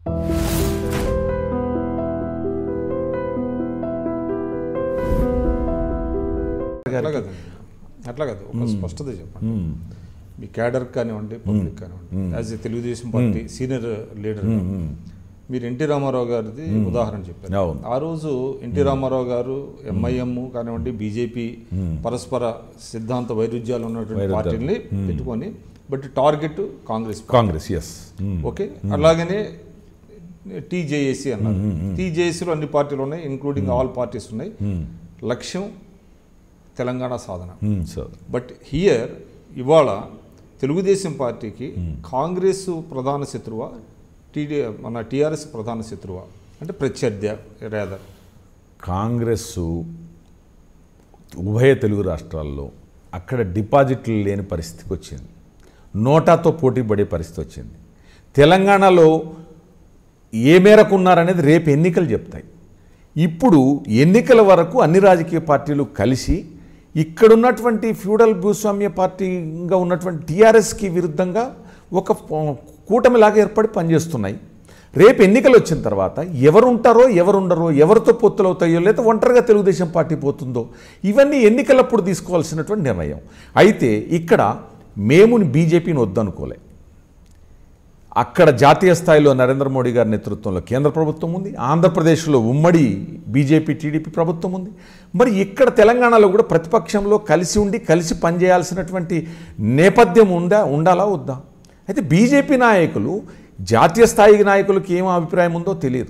అట్లా కదండి అట్లా కాదు ఒక స్పష్టత చెప్పండి మీ క్యాడర్ కానివ్వండి పబ్లిక్ కానివ్వండి as a Telugu Desam party senior leader మీరు ఎన్టీ రామారావు గారిది ఉదాహరణ చెప్పారు అవును. ఆ రోజు ఎన్టీ రామారావు గారు ఎంఐఎం కానివ్వండి బీజేపీ పరస్పర సిద్ధాంత వైరుధ్యాలు ఉన్నటువంటి పార్టీని పెట్టుకొని but target Congress Congress yes okay అలాగనే టీజేఏసీ అన్నారు టీజేఏసీలో అన్ని పార్టీలు ఉన్నాయి ఇంక్లూడింగ్ ఆల్ పార్టీస్ ఉన్నాయి లక్ష్యం తెలంగాణ సాధన సార్ బట్ హియర్ ఇవాళ తెలుగుదేశం పార్టీకి కాంగ్రెస్ ప్రధాన శత్రువా టీడీ మన టీఆర్ఎస్ ప్రధాన శత్రువా అంటే ప్రత్యర్థి రేదర్ కాంగ్రెస్ ఉభయ తెలుగు రాష్ట్రాల్లో అక్కడ డిపాజిట్లు లేని పరిస్థితికి వచ్చింది నోటాతో పోటీ పడే పరిస్థితి వచ్చింది తెలంగాణలో ఏ మేరకు ఉన్నారనేది రేపు ఎన్నికలు చెప్తాయి ఇప్పుడు ఎన్నికల వరకు అన్ని రాజకీయ పార్టీలు కలిసి ఇక్కడున్నటువంటి ఫ్యూడల్ భూస్వామ్య పార్టీగా ఉన్నటువంటి టీఆర్ఎస్కి విరుద్ధంగా ఒక కూటమిలాగా ఏర్పడి పనిచేస్తున్నాయి రేపు ఎన్నికలు వచ్చిన తర్వాత ఎవరు ఉంటారో ఎవరు ఉండరో ఎవరితో పొత్తులు అవుతాయో లేదా ఒంటరిగా తెలుగుదేశం పార్టీ పోతుందో ఇవన్నీ ఎన్నికలప్పుడు తీసుకోవాల్సినటువంటి నిర్ణయం అయితే ఇక్కడ మేము బీజేపీని వద్దనుకోలే అక్కడ జాతీయ స్థాయిలో నరేంద్ర మోడీ గారి నేతృత్వంలో కేంద్ర ప్రభుత్వం ఉంది ఆంధ్రప్రదేశ్లో ఉమ్మడి బీజేపీ టీడీపీ ప్రభుత్వం ఉంది మరి ఇక్కడ తెలంగాణలో కూడా ప్రతిపక్షంలో కలిసి ఉండి కలిసి పనిచేయాల్సినటువంటి నేపథ్యం ఉందా ఉండాలా వద్దా అయితే బీజేపీ నాయకులు జాతీయ స్థాయి నాయకులకి ఏం అభిప్రాయం ఉందో తెలియదు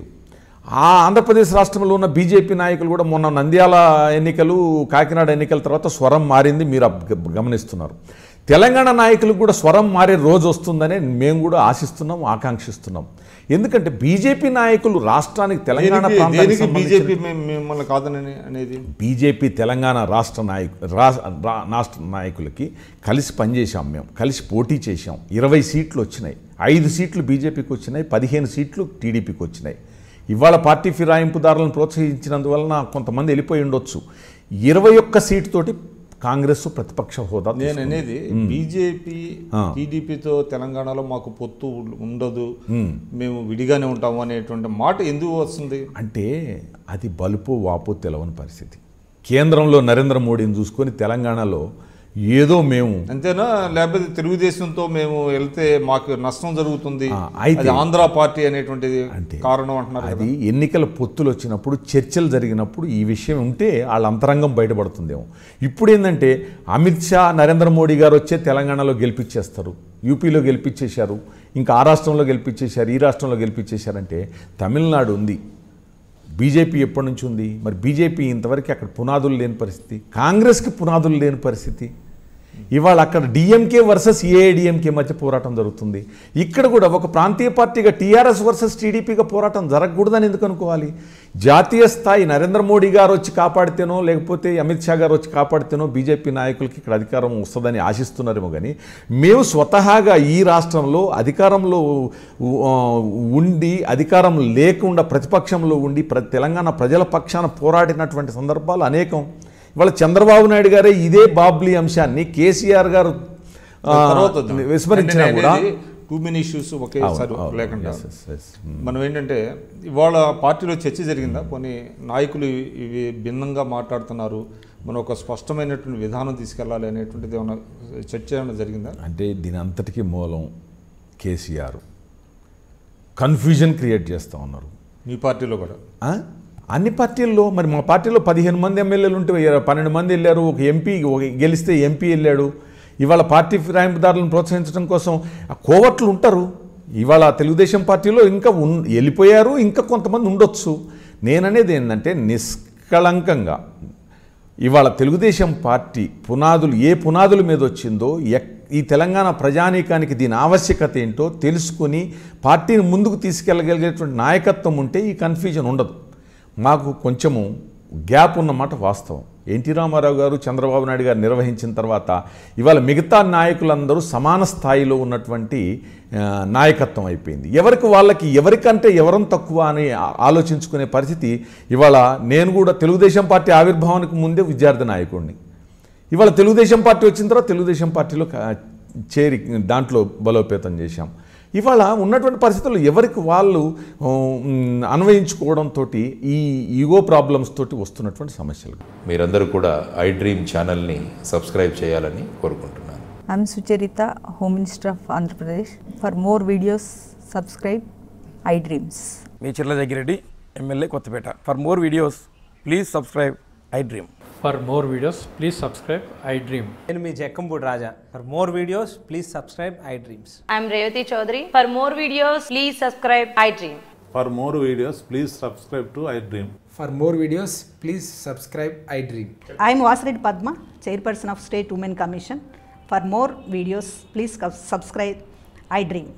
ఆ ఆంధ్రప్రదేశ్ రాష్ట్రంలో ఉన్న బీజేపీ నాయకులు కూడా మొన్న నంద్యాల ఎన్నికలు కాకినాడ ఎన్నికల తర్వాత స్వరం మారింది మీరు అబ్- గమనిస్తున్నారు తెలంగాణ నాయకులకు కూడా స్వరం మారే రోజు వస్తుందని మేము కూడా ఆశిస్తున్నాం ఆకాంక్షిస్తున్నాం ఎందుకంటే బీజేపీ నాయకులు రాష్ట్రానికి తెలంగాణ దేనికి ప్రాంతానికి దేనికి సంబంధించిన- బీజేపీ మిమ్మల్ని కాదని అనేది బీజేపీ తెలంగాణ రాష్ట్ర నాయకు రా- రా- రాష్ట్ర నాయకులకి కలిసి పనిచేశాం మేము కలిసి పోటీ చేశాం ఇరవై సీట్లు వచ్చినాయి ఐదు సీట్లు బీజేపీకి వచ్చినాయి పదిహేను సీట్లు టీడీపీకి వచ్చినాయి ఇవాళ పార్టీ ఫిరాయింపుదారులను ప్రోత్సహించినందువలన కొంతమంది వెళ్ళిపోయి ఉండొచ్చు ఇరవై ఒక్క సీటు తోటి కాంగ్రెస్ ప్రతిపక్ష హోదా నేను అనేది బీజేపీ టీడీపీతో తెలంగాణలో మాకు పొత్తు ఉండదు మేము విడిగానే ఉంటాము అనేటువంటి మాట ఎందుకు వస్తుంది అంటే అది బలుపు వాపు తెలవని పరిస్థితి కేంద్రంలో నరేంద్ర మోడీని చూసుకొని తెలంగాణలో ఏదో మేము అంతేనా లేకపోతే తెలుగుదేశంతో మేము వెళ్తే మాకు నష్టం జరుగుతుంది ఆ, అయితే- అది ఆంధ్ర పార్టీ అనేటువంటిది అంటే కారణం అంటున్నారు కదా. అది ఎన్నికల పొత్తులు వచ్చినప్పుడు చర్చలు జరిగినప్పుడు ఈ విషయం ఉంటే వాళ్ళ అంతరంగం బయటపడుతుందేమో ఇప్పుడు ఏంటంటే అమిత్ షా నరేంద్ర మోడీ గారు వచ్చే తెలంగాణలో గెలిపించేస్తారు యూపీలో గెలిపించేశారు ఇంకా ఆ రాష్ట్రంలో గెలిపించేశారు ఈ రాష్ట్రంలో గెలిపించేశారంటే తమిళనాడు ఉంది బీజేపీ ఎప్పటి నుంచి ఉంది మరి బీజేపీ ఇంతవరకు అక్కడ పునాదులు లేని పరిస్థితి కాంగ్రెస్కి పునాదులు లేని పరిస్థితి ఇవాళ అక్కడ డిఎంకే వర్సెస్ ఏఐడిఎంకే మధ్య పోరాటం జరుగుతుంది ఇక్కడ కూడా ఒక ప్రాంతీయ పార్టీగా టీఆర్ఎస్ వర్సెస్ టీడీపీగా పోరాటం జరగకూడదని ఎందుకు అనుకోవాలి జాతీయ స్థాయి నరేంద్ర మోడీ గారు వచ్చి కాపాడితేనో లేకపోతే అమిత్ షా గారు వచ్చి కాపాడితేనో బీజేపీ నాయకులకి ఇక్కడ అధికారం వస్తుందని ఆశిస్తున్నారేమో కానీ మేము స్వతహాగా ఈ రాష్ట్రంలో అధికారంలో ఆ, ఉండి అధికారం లేకుండా ప్రతిపక్షంలో ఉండి ప్ర తెలంగాణ ప్రజల పక్షాన పోరాడినటువంటి సందర్భాలు అనేకం ఇవాళ చంద్రబాబు నాయుడు గారే ఇదే బాబ్లీ అంశాన్ని కేసీఆర్ గారు ఆ, తర్వాత వద్దాం. విస్మరించినా అంటే కూడా అనేది టూ మెనీ ఇష్యూస్ ఒకేసారి అవును, లేకుండా yes, yes, yes. మనం ఏంటంటే ఇవాళ పార్టీలో చర్చ జరిగిందా కొన్ని నాయకులు ఇవి భిన్నంగా మాట్లాడుతున్నారు మనం ఒక స్పష్టమైనటువంటి విధానం తీసుకెళ్ళాలి అనేటువంటిది ఏమైనా చర్చ ఏమైనా జరిగిందా అంటే దీని అంతటికీ మూలం కేసీఆర్ కన్ఫ్యూజన్ క్రియేట్ చేస్తూ ఉన్నారు మీ పార్టీలో కూడా ఆ? అన్ని పార్టీల్లో మరి మా పార్టీలో పదిహేను మంది ఎమ్మెల్యేలు ఉంటే ఇర- పన్నెండు మంది వెళ్ళారు ఒక ఎంపీ ఒక గెలిస్తే ఎంపీ వెళ్ళాడు ఇవాళ పార్టీ ఫిరాయింపుదారులను ప్రోత్సహించడం కోసం ఆ కోవట్లు ఉంటారు ఇవాళ తెలుగుదేశం పార్టీలో ఇంకా ఉన్ వెళ్ళిపోయారు ఇంకా కొంతమంది ఉండొచ్చు నేననేది ఏంటంటే నిష్కళంకంగా ఇవాళ తెలుగుదేశం పార్టీ పునాదులు ఏ పునాదుల మీద వచ్చిందో ఎక్ ఈ తెలంగాణ ప్రజానీకానికి దీని ఆవశ్యకత ఏంటో తెలుసుకొని పార్టీని ముందుకు తీసుకెళ్ళగలిగేటువంటి నాయకత్వం ఉంటే ఈ కన్ఫ్యూజన్ ఉండదు మాకు కొంచెము గ్యాప్ ఉన్నమాట వాస్తవం ఎన్టీ రామారావు గారు చంద్రబాబు నాయుడు గారు నిర్వహించిన తర్వాత ఇవాళ మిగతా నాయకులందరూ సమాన స్థాయిలో ఉన్నటువంటి ఆ, నాయకత్వం అయిపోయింది ఎవరికి వాళ్ళకి ఎవరికంటే ఎవరం తక్కువ అని ఆ- ఆలోచించుకునే పరిస్థితి ఇవాళ నేను కూడా తెలుగుదేశం పార్టీ ఆవిర్భావానికి ముందే విద్యార్థి నాయకుడిని ఇవాళ తెలుగుదేశం పార్టీ వచ్చిన తర్వాత తెలుగుదేశం పార్టీలో క- చేరి దాంట్లో బలోపేతం చేశాం ఇవాళ ఉన్నటువంటి పరిస్థితుల్లో ఎవరికి వాళ్ళు ఉమ్, అన్వయించుకోవడంతో ఈ ఈగో ప్రాబ్లమ్స్ తోటి వస్తున్నటువంటి సమస్యలు మీరందరూ కూడా ఐ డ్రీమ్ ఛానల్ని సబ్స్క్రైబ్ చేయాలని కోరుకుంటున్నాను I'm Sucharita, Home Minister of Andhra Pradesh. For more videos, subscribe iDreams. మీ Chirla Jaggireddy MLA Kothapeta for more videos please subscribe I dream For more videos, please subscribe I Dream. నేను మీ Jakkampudi Raja for more videos please subscribe I dreams I'm Revati Chaudhary. For more videos, please subscribe iDream. For more videos, please subscribe to iDream. For more videos, please subscribe iDream. I am Vasireddy Padma, Chairperson of State Women Commission. For more videos, please subscribe iDream.